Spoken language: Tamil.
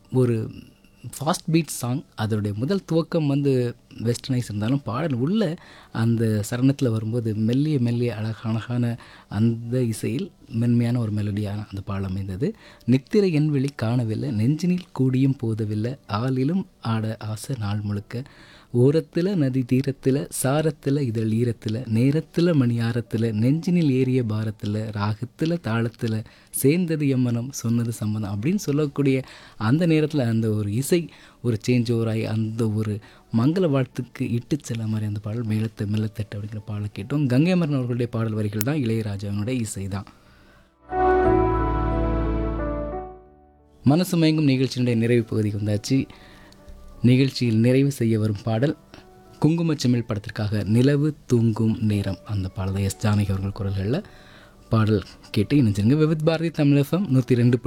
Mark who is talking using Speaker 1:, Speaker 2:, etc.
Speaker 1: ஒரு ஃபாஸ்ட் பீட் சாங் அதோடைய முதல் துவக்கம் வந்து வெஸ்டர்னைஸ் இருந்தாலும் பாடல் உள்ள அந்த சரணத்தில் வரும்போது மெல்லிய மெல்லிய அழகான அழகான அந்த இசையில் மென்மையான ஒரு மெலடியான அந்த பாடல் அமைந்தது நித்திரை என் வெளி காணவில்லை நெஞ்சினில் கூடியும் போதவில்லை ஆளிலும் ஆட ஆசை நாள் முழுக்க ஓரத்தில் நதி தீரத்தில் சாரத்தில் இதழ் ஈரத்தில் நேரத்தில் மணியாரத்தில் நெஞ்சினில் ஏறிய பாரத்தில் ராகத்தில் தாளத்தில் சேர்ந்தது எம்மனம் சொன்னது சம்மதம் அப்படின்னு சொல்லக்கூடிய அந்த நேரத்தில் அந்த ஒரு இசை ஒரு சேஞ்ச் ஓவராகி அந்த ஒரு மங்கள வாழ்த்துக்கு இட்டு செல்ல மாதிரி அந்த பாடல் மேலத்தை மெல்லத்தட்டு அப்படிங்கிற பாடல் கேட்டோம் கங்கை அமரன் அவர்களுடைய பாடல் வரிகள் தான் இளையராஜாவினுடைய இசை தான் மனசு மயங்கும் நிகழ்ச்சியினுடைய நிறைவு பகுதிக்கு வந்தாச்சு நிகழ்ச்சியில் நிறைவு செய்ய வரும் பாடல் குங்குமச்சிமிழ் படத்திற்காக நிலவு தூங்கும் நேரம் அந்த பாடலை எஸ் ஜானகி அவர்கள் குரல்களில் பாடல் கேட்டு இணைஞ்சிருங்க விவித் பாரதி தமிழ் எஃப்எம் நூற்றி ரெண்டு